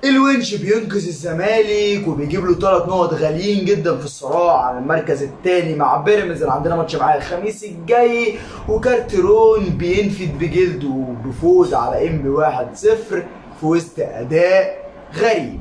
الونش بينقذ الزمالك وبيجيب له ثلاث نقط غاليين جدا في الصراع على المركز الثاني مع بيراميدز اللي عندنا ماتش معاه الخميس الجاي وكارترون بينفد بجلده بفوز على ام 1 0 في وسط اداء غريب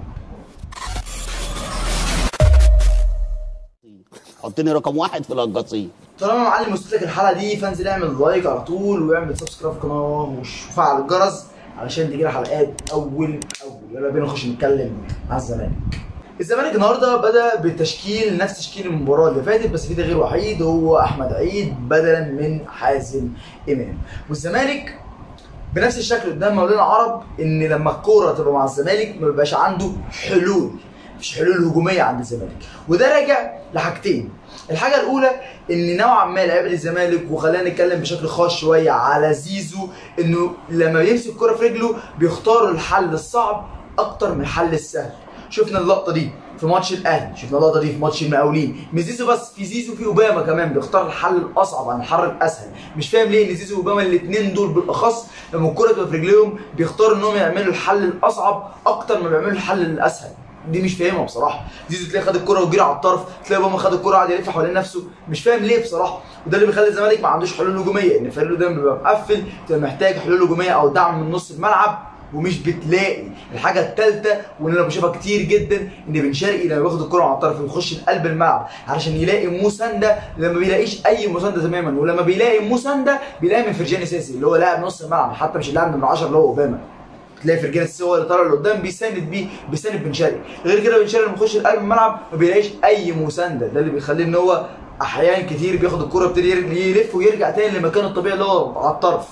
حطني رقم واحد في القصيم طالما يا معلم وصلت لك الحلقه دي فانزل اعمل لايك على طول واعمل سبسكرايب في القناه وفعل الجرس علشان تجينا حلقات اول اول يلا بينا نخش نتكلم مع الزمالك الزمالك النهارده بدا بتشكيل نفس تشكيل المباراه اللي فاتت بس في تغيير وحيد هو احمد عيد بدلا من حازم امام والزمالك بنفس الشكل قدام مولانا عرب ان لما الكوره تبقى مع الزمالك ما بيبقاش عنده حلول مفيش حلول هجوميه عند الزمالك وده راجع لحاجتين الحاجه الاولى ان نوعا ما لعيبه الزمالك وخلينا نتكلم بشكل خاص شويه على زيزو انه لما بيمسك الكوره في رجله بيختار الحل الصعب اكتر من الحل السهل شفنا اللقطه دي في ماتش الاهلي شفنا اللقطه دي في ماتش المقاولين مش زيزو بس في زيزو في اوباما كمان بيختار الحل الاصعب عن الحل الاسهل مش فاهم ليه ان زيزو واوباما الاثنين دول بالاخص لما الكوره تبقى في رجليهم بيختاروا انهم يعملوا الحل الاصعب اكتر ما بيعملوا الحل الاسهل دي مش فاهمها بصراحه زيزو تلاقي خد الكره وجري على الطرف تلاقي اوباما خد الكره قعد يلف حوالين نفسه مش فاهم ليه بصراحه وده اللي بيخلي الزمالك ما عندوش حلول هجوميه ان فريقه دايما بيبقى مقفل بتبقى محتاج حلول هجوميه او دعم من نص الملعب ومش بتلاقي الحاجه الثالثه واللي انا بشوفها كتير جدا ان بن شرقي لما بياخد الكره على الطرف ويخش لقلب الملعب علشان يلاقي مسانده لما بيلاقيش اي مسانده تماما ولما بيلاقي مسانده بيلاقي من فرجاني ساسي اللي هو لاعب نص الملعب حتى مش اللاعب من 10 اللي هو اوباما تلاقي فرجاني ساسي هو اللي طالع لقدام بيساند بيه بيساند بن شرقي غير كده بن شرقي لما يخش لقلب الملعب ما بيلاقيش اي مسانده ده اللي بيخليه ان هو احيان كتير بياخد الكره يبتدي يلف ويرجع تاني لمكانه الطبيعي اللي هو على الطرف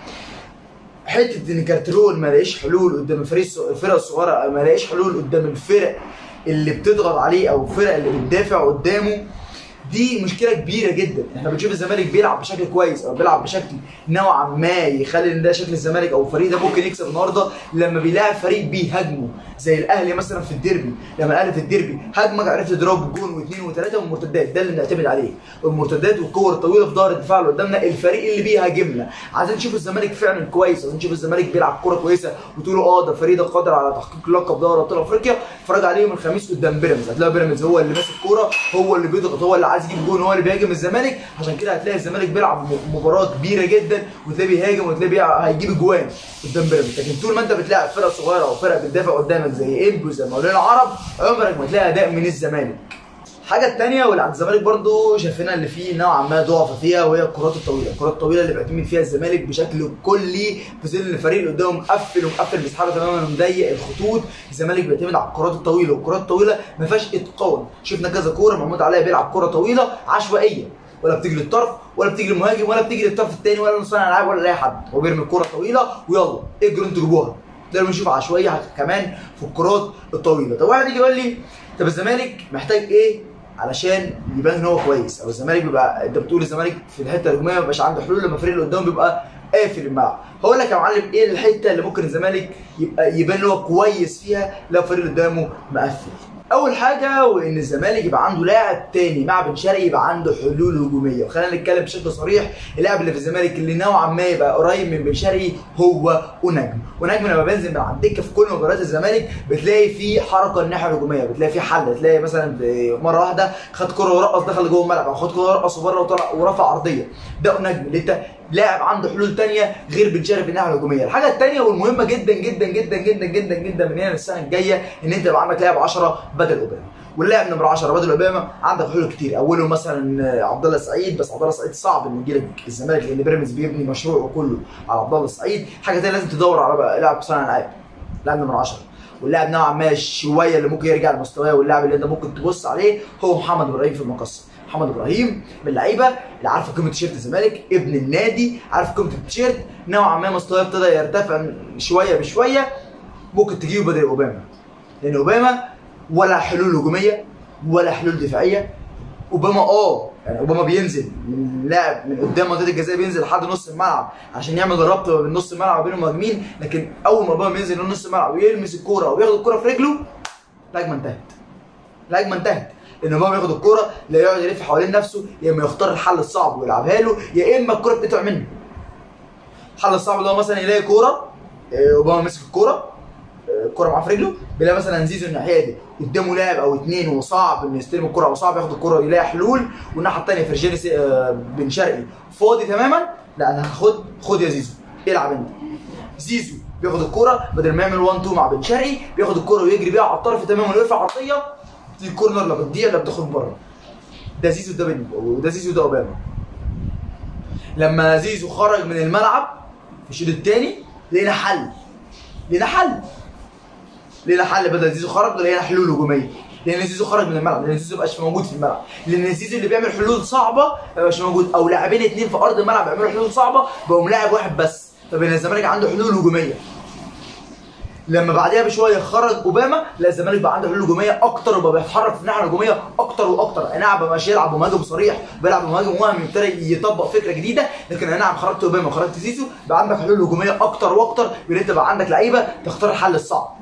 حته ان كارترول ما لاقيش حلول قدام الفريق الفرق الصغيره ما لاقيش حلول قدام الفرق اللي بتضغط عليه او الفرق اللي بتدافع قدامه دي مشكله كبيره جدا احنا بنشوف الزمالك بيلعب بشكل كويس او بيلعب بشكل نوعا ما يخلي ان ده شكل الزمالك او الفريق ده ممكن يكسب النهارده لما بيلاعب فريق بيهاجمه زي الاهلي مثلا في الديربي لما الاهلي في الديربي هاجمك عرفت تضرب جون واثنين وثلاثه والمرتدات ده اللي بنعتمد عليه المرتدات والكور الطويله في ظهر الدفاع اللي قدامنا الفريق اللي بيهاجمنا عايزين نشوف الزمالك فعلا كويس عايزين نشوف الزمالك بيلعب كوره كويسه وتقولوا اه ده الفريق ده قادر على تحقيق لقب دوري ابطال افريقيا اتفرج عليهم الخميس قدام بيراميدز هتلاقي بيراميدز هو اللي ماسك الكوره هو اللي بيضغط هو اللي عايز يجيب جون هو اللي بيهاجم الزمالك عشان كده هتلاقي الزمالك بيلعب مباراه كبيره جدا وتلاقيه بيهاجم وتلاقيه هيجيب اجوان قدام بيراميدز لكن طول ما انت بتلاعب فرق صغيره او فرق بتدافع قدامك زي انبي وزي مولانا عرب عمرك ما تلاقي اداء من الزمالك الحاجة التانية واللي عند الزمالك برضو شايفينها اللي فيه نوعا ما ضعف فيها وهي الكرات الطويلة، الكرات الطويلة اللي بيعتمد فيها الزمالك بشكل كلي في ظل ان الفريق اللي قدامه مقفل ومقفل مساحته تماما ومضيق الخطوط، الزمالك بيعتمد على الكرات الطويلة والكرات الطويلة ما فيهاش اتقان، شفنا كذا كورة محمود عليا بيلعب كرة طويلة عشوائية، ولا بتيجي للطرف ولا بتيجي للمهاجم ولا بتيجي للطرف الثاني ولا لصانع العاب ولا لاي حد هو بيرمي الكره طويله ويلا اجروا انتوا جيبوها ده اللي بنشوف عشوائيه كمان في الكرات الطويله طب واحد يجي يقول لي طب الزمالك محتاج ايه علشان يبان ان هو كويس او الزمالك بيبقى انت بتقول الزمالك في الحته الهجوميه ما بيبقاش عنده حلول لما الفريق اللي قدامه بيبقى قافل الملعب هقول لك يا معلم ايه الحته اللي ممكن الزمالك يبقى يبان ان هو كويس فيها لو الفريق اللي قدامه مقفل اول حاجه وان الزمالك يبقى عنده لاعب تاني مع بن شرقي يبقى عنده حلول هجوميه وخلينا نتكلم بشكل صريح اللاعب اللي في الزمالك اللي نوعا ما يبقى قريب من بن شرقي هو ونجم ونجم لما بينزل من على الدكه في كل مباريات الزمالك بتلاقي في حركه الناحيه الهجوميه بتلاقي في حل تلاقي مثلا في مره واحده خد كره ورقص دخل جوه الملعب او خد كره ورقص وبره وطلع ورفع عرضيه ده نجم اللي انت لاعب عنده حلول تانية غير بن شرقي في الناحيه الهجوميه الحاجه الثانيه والمهمه جدا جدا جدا جدا جدا جدا من هنا للسنه الجايه ان انت يبقى عندك لاعب 10 بدل اوباما واللاعب نمره 10 بدل اوباما عندك حلول كتير اولهم مثلا عبد الله السعيد بس عبد الله السعيد صعب انه يجي لك الزمالك لان بيراميدز بيبني مشروعه كله على عبد الله السعيد حاجه ثانيه لازم تدور على لاعب صانع العاب لاعب نمره 10 واللاعب نوعا ما شويه اللي ممكن يرجع لمستواه واللاعب اللي انت ممكن تبص عليه هو محمد ابراهيم في المقصه محمد ابراهيم من اللعيبه اللي عارفه قيمه تيشيرت الزمالك ابن النادي عارف قيمه التيشيرت نوعا ما مستواه ابتدى يرتفع شويه بشويه ممكن تجيبه بدل اوباما لان اوباما ولا حلول هجوميه ولا حلول دفاعيه اوباما اه يعني اوباما بينزل من لاعب من قدام منطقه الجزاء بينزل لحد نص الملعب عشان يعمل الربط ما بين نص الملعب وبين المهاجمين لكن اول ما اوباما بينزل لنص الملعب ويلمس الكوره وياخد الكوره في رجله الهجمه انتهت الهجمه انتهت ان اوباما ياخد الكوره لا يقعد يلف حوالين نفسه يا اما يختار الحل الصعب ويلعبها له يا اما الكوره بتقطع منه الحل الصعب اللي هو مثلا يلاقي كوره اوباما مسك الكوره الكره معاه في رجله بيلاقي مثلا زيزو الناحيه دي قدامه لاعب او اتنين وصعب انه يستلم الكره او صعب ياخد الكره يلاقي حلول والناحيه الثانيه فرجاني سي- آه، بن شرقي فاضي تماما لا انا هاخد خد يا زيزو العب انت زيزو بياخد الكرة بدل ما يعمل 1 2 مع بن شرقي بياخد الكرة ويجري بيها على الطرف تماما ويرفع عرضية دي كورنر لا بتضيع لا بتخرج بره ده زيزو ده بن وده زيزو ده اوباما لما زيزو خرج من الملعب في الشوط الثاني لقينا حل لقينا حل لقينا حل بدل زيزو خرج لقينا حلول هجوميه لان زيزو خرج من الملعب لان زيزو مبقاش موجود في الملعب لان زيزو اللي بيعمل حلول صعبه مبقاش موجود او لاعبين اتنين في ارض الملعب بيعملوا حلول صعبه بقوم لاعب واحد بس فبين الزمالك عنده حلول هجوميه لما بعدها بشويه خرج اوباما لا الزمالك بقى عنده حلول هجوميه اكتر وبقى بيتحرك في الناحيه الهجوميه اكتر واكتر اي نعم مش يلعب مهاجم صريح بيلعب مهاجم وهمي ابتدى يطبق فكره جديده لكن اي نعم خرجت اوباما وخرجت زيزو بقى عندك حلول هجوميه اكتر واكتر بان انت بقى عندك لعيبه تختار الحل الصعب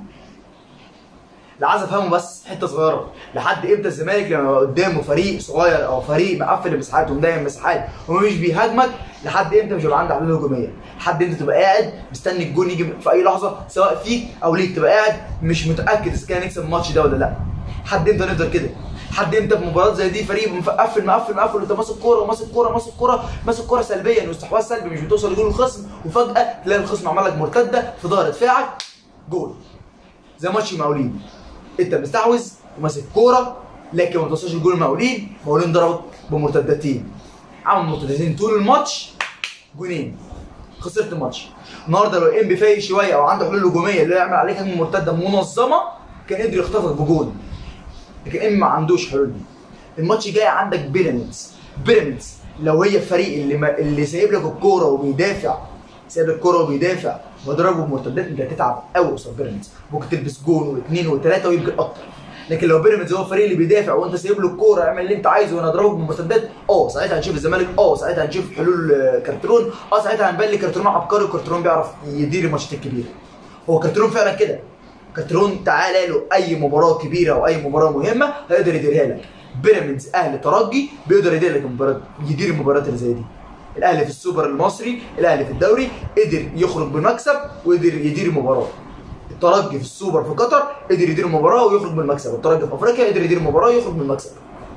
اللي عايز افهمه بس حته صغيره لحد امتى الزمالك لما يبقى قدامه فريق صغير او فريق مقفل المساحات ومضايق المساحات ومش بيهاجمك لحد امتى مش هيبقى عندك حلول هجوميه لحد امتى تبقى قاعد مستني الجون يجي في اي لحظه سواء فيك او ليك تبقى قاعد مش متاكد اذا كان هنكسب الماتش ده ولا لا لحد امتى نفضل كده لحد امتى في مباريات زي دي فريق مقفل مقفل مقفل وانت ماسك كوره وماسك كوره ماسك كوره ماسك كوره سلبيا واستحواذ سلبي مش بتوصل لجول الخصم وفجاه تلاقي الخصم عمل لك مرتده في ظهر دفاعك جول زي ماتش المقاولين انت مستحوذ وماسك كوره لكن ما توصلش لجول المقاولين المقاولين ضربك بمرتدتين عمل مرتدتين طول الماتش جونين خسرت الماتش النهارده لو ام بي فايق شويه او عنده حلول هجوميه اللي يعمل عليك هجمه مرتده منظمه كان قدر يخطفك بجول لكن ام ما عندوش حلول دي الماتش جاي عندك بيراميدز بيراميدز لو هي الفريق اللي ما اللي سايب لك الكوره وبيدافع سايب لك الكوره وبيدافع وضربه بمرتدات انت هتتعب قوي قصاد بيراميدز ممكن تلبس جون واثنين وثلاثه ويمكن اكتر لكن لو بيراميدز هو الفريق اللي بيدافع وانت سايب له الكوره اعمل اللي انت عايزه وانا اضربه بمرتدات اه ساعتها هنشوف الزمالك اه ساعتها هنشوف حلول آه، كارترون اه ساعتها هنبان لي كارترون عبقري وكارترون بيعرف يدير الماتشات الكبيره هو كارترون فعلا كده كارترون تعالى له اي مباراه كبيره او اي مباراه مهمه هيقدر يديرها لك بيراميدز اهلي ترجي بيقدر يدير لك المباراه يدير المباريات اللي زي دي الاهلي في السوبر المصري الاهلي في الدوري قدر يخرج بمكسب وقدر يدير المباراه الترجي في السوبر في قطر قدر يدير المباراه ويخرج بالمكسب الترجي في افريقيا قدر يدير المباراه ويخرج بالمكسب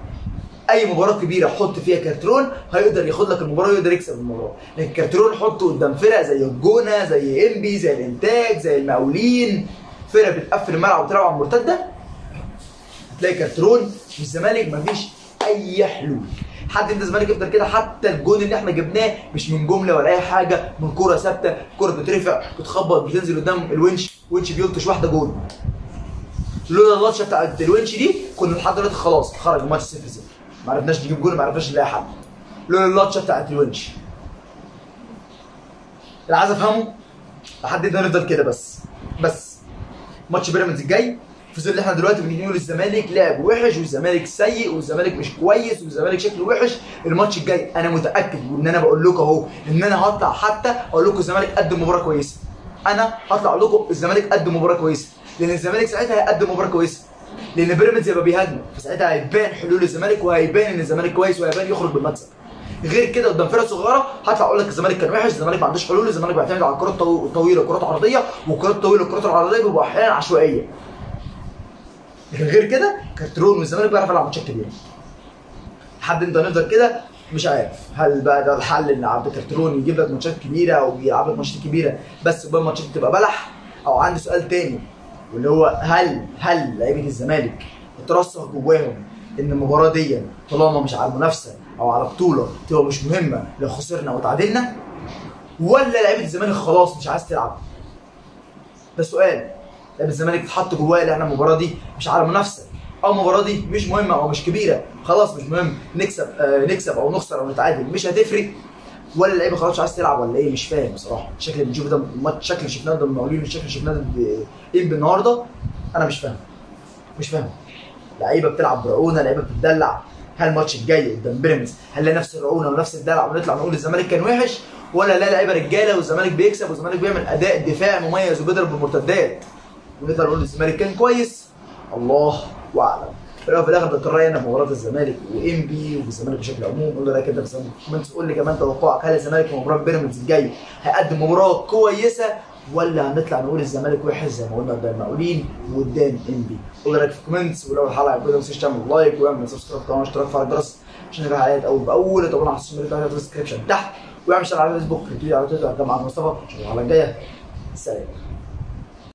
اي مباراه كبيره حط فيها كارترون هيقدر ياخد لك المباراه ويقدر يكسب المباراه لكن كارترون حطه قدام فرق زي الجونه زي انبي زي الانتاج زي المقاولين فرق بتقفل الملعب وتلعب على المرتده هتلاقي كارترون والزمالك مفيش اي حلول حد انت الزمالك يفضل كده حتى الجون اللي احنا جبناه مش من جمله ولا اي حاجه من كوره ثابته كوره بترفع بتخبط بتنزل قدام الونش ونش بيلطش واحده جون لولا اللطشه بتاعت الونش دي كنا لحد دلوقتي خلاص خرج الماتش 0 0 ما عرفناش نجيب جول ما عرفناش نلاقي حل لولا اللطشه بتاعت الونش اللي عايز افهمه لحد ده نفضل كده بس بس ماتش بيراميدز الجاي في ظل احنا دلوقتي بنقول الزمالك لعب وحش والزمالك سيء والزمالك مش كويس والزمالك شكله وحش الماتش الجاي انا متاكد وان انا بقول لكم اهو ان انا هطلع حتى اقول لكم الزمالك قدم مباراه كويسه انا هطلع اقول لكم الزمالك قدم مباراه كويسه لان الزمالك ساعتها هيقدم مباراه كويسه لان بيراميدز هيبقى بيهاجم فساعتها هيبان حلول الزمالك وهيبان ان الزمالك كويس وهيبان يخرج بالمكسب غير كده قدام فرقه صغيره هطلع اقول لك الزمالك كان وحش الزمالك ما عندوش حلول الزمالك بيعتمد على الكرات الطو- الطويله والكرات العرضيه والكرات الطويله والكرات العرضيه بيبقوا احيانا عشوائيه لكن غير كده كارترون والزمالك بيعرف يلعب ماتشات كبيره لحد انت نفضل كده مش عارف هل بقى ده الحل ان عبد كارترون يجيب لك ماتشات كبيره او يلعب لك ماتشات كبيره بس بقى الماتشات تبقى بلح او عندي سؤال تاني واللي هو هل هل لعيبه الزمالك اترسخ جواهم ان المباراه دي طالما مش على المنافسه او على بطوله تبقى مش مهمه لو خسرنا وتعادلنا ولا لعيبه الزمالك خلاص مش عايز تلعب ده سؤال لعيبه الزمالك اتحط جواها ان احنا المباراه دي مش على منافسه او المباراه دي مش مهمه او مش كبيره خلاص مش مهم نكسب آه نكسب او نخسر او نتعادل مش هتفرق ولا اللعيبه خلاص مش عايز تلعب ولا ايه مش فاهم بصراحه الشكل اللي بنشوفه ده الماتش الشكل اللي شفناه ده من المقاولين والشكل اللي شفناه ده ب- انبي النهارده انا مش فاهم مش فاهم لعيبه بتلعب برعونه لعيبه بتدلع هل الماتش الجاي قدام بيراميدز هل نفس الرعونه ونفس الدلع ونطلع نقول الزمالك كان وحش ولا لا لعيبه رجاله والزمالك بيكسب والزمالك بيعمل اداء دفاعي مميز وبيضرب بالمرتدات ونقدر نقول الزمالك كان كويس الله اعلم في الاول وفي الاخر ده رايي انا في مباراه الزمالك وانبي والزمالك بشكل عموم قول لي رايك انت بس كمان تقول لي كمان توقعك هل الزمالك في مباراه بيراميدز الجاي هيقدم مباراه كويسه ولا هنطلع نقول الزمالك وحش زي ما قلنا قدام المقاولين وقدام انبي قول رايك في الكومنتس ولو الحلقه عجبتك ما تنساش تعمل لايك واعمل سبسكرايب طبعا اشتراك في الجرس عشان تلقى حلقات اول باول طبعا على السوشيال ميديا في الديسكربشن تحت واعمل شير على الفيسبوك ريتويت على تويتر كمان مع مصطفى اشوفك الحلقه الجايه سلام